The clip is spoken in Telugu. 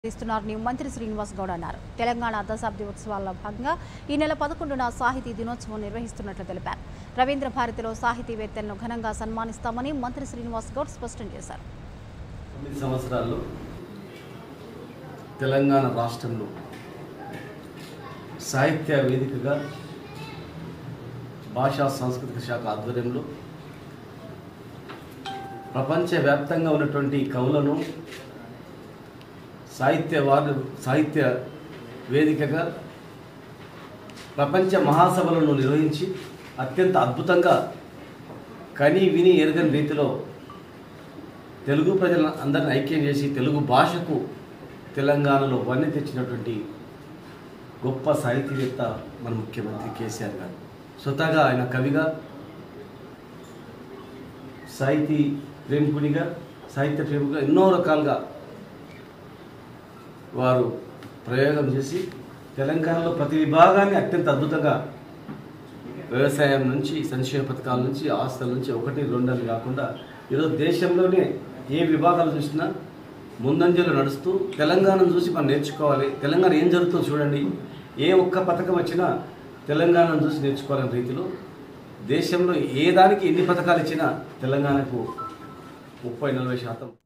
ఇస్తున్నారని మంత్రి శ్రీనివాస్ గౌడ్ అన్నారు తెలంగాణ దశాబ్ది ఉత్సవాల్లో భాగంగా ఈ నెల పదకొండున సాహితీ దినోత్సవం నిర్వహిస్తున్నట్లు తెలిపారు రవీంద్ర భారతిలో సాహితీవేత్తలను ఘనంగా సన్మానిస్తామని మంత్రి శ్రీనివాస్ గౌడ్ స్పష్టం చేశారు తొమ్మిది సంవత్సరాల్లో తెలంగాణ రాష్ట్రంలో సాహిత్య వేదికగా భాషా సాంస్కృతిక శాఖ ఆధ్వర్యంలో ప్రపంచవ్యాప్తంగా ఉన్నటువంటి కవులను సాహిత్య వారు సాహిత్య వేదికగా ప్రపంచ మహాసభలను నిర్వహించి అత్యంత అద్భుతంగా కని విని ఎరగని రీతిలో తెలుగు ప్రజలను అందరిని ఐక్యం చేసి తెలుగు భాషకు తెలంగాణలో వన్నె తెచ్చినటువంటి గొప్ప సాహితీవేత్త మన ముఖ్యమంత్రి కేసీఆర్ గారు స్వతహాగా ఆయన కవిగా సాహితీ ప్రేమికునిగా సాహిత్య ప్రేమికుగా ఎన్నో రకాలుగా వారు ప్రయోగం చేసి తెలంగాణలో ప్రతి విభాగాన్ని అత్యంత అద్భుతంగా వ్యవసాయం నుంచి సంక్షేమ పథకాల నుంచి ఆస్తుల నుంచి ఒకటి రెండు అని కాకుండా ఈరోజు దేశంలోనే ఏ విభాగాలు చూసినా ముందంజలో నడుస్తూ తెలంగాణను చూసి మనం నేర్చుకోవాలి తెలంగాణ ఏం జరుగుతుందో చూడండి ఏ ఒక్క పథకం వచ్చినా తెలంగాణను చూసి నేర్చుకోవాలనే రీతిలో దేశంలో ఏ దానికి ఎన్ని పథకాలు ఇచ్చినా తెలంగాణకు ముప్పై నలభై శాతం